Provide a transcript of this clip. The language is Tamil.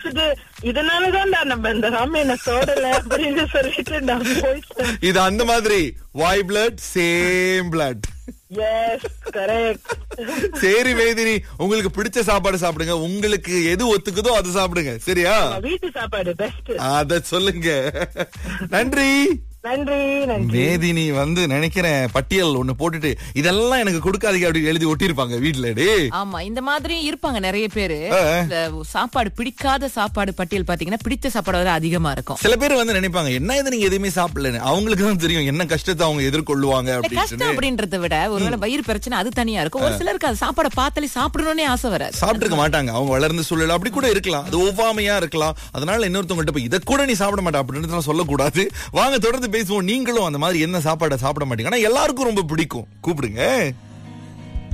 பார்த்துட்டு இதனாலதான்டா நம்ம இந்த ராமாயண சோடல அப்படின்னு சொல்லிட்டு நான் போயிட்டேன் இது அந்த மாதிரி வாய் blood same blood yes correct சரி வேதினி உங்களுக்கு பிடிச்ச சாப்பாடு சாப்பிடுங்க உங்களுக்கு எது ஒத்துக்குதோ அது சாப்பிடுங்க சரியா வீட்டு சாப்பாடு பெஸ்ட் அத சொல்லுங்க நன்றி நன்றி நன்றி வேதினி வந்து நினைக்கிறேன் பட்டியல் ஒண்ணு போட்டுட்டு இதெல்லாம் எனக்கு கொடுக்காதீங்க அப்படி எழுதி ஒட்டியிருப்பாங்க வீட்டுல டேய் ஆமா இந்த மாதிரி இருப்பாங்க நிறைய பேரு ஆ. இந்த சாப்பாடு பிடிக்காத சாப்பாடு பட்டியல் பாத்தீங்கன்னா பிடித்த சாப்பாடு வர அதிகமா இருக்கும் சில பேர் வந்து நினைப்பாங்க என்ன இது நீங்க எதுவுமே சாப்பிடலன்னு அவங்களுக்கு தான் தெரியும் என்ன கஷ்டத்தை அவங்க எதிர்கொள்ளுவாங்க இல்ல, அப்படின்னு கஷ்டம் அப்படின்றத விட ஒருவேளை வயிறு பிரச்சனை அது தனியா இருக்கும் ஒரு சிலருக்கு அது சாப்பாடை பார்த்தாலே சாப்பிடணும்னே ஆசை வராது சாப்பிட்டுருக்க மாட்டாங்க அவங்க வளர்ந்த சூழல் அப்படி கூட இருக்கலாம் அது ஒவ்வாமையா இருக்கலாம் அதனால இன்னொருத்தவங்கள்ட்ட போய் இதை கூட நீ சாப்பிட மாட்டா அப்படின்னு சொல்லக்கூடாது வாங்க தொடர்ந்து பேசுவோம் நீங்களும் அந்த மாதிரி என்ன சாப்பாடை சாப்பிட மாட்டீங்க ஆனா எல்லாருக்கும் ரொம்ப பிடிக்கும் கூப்பிடுங்க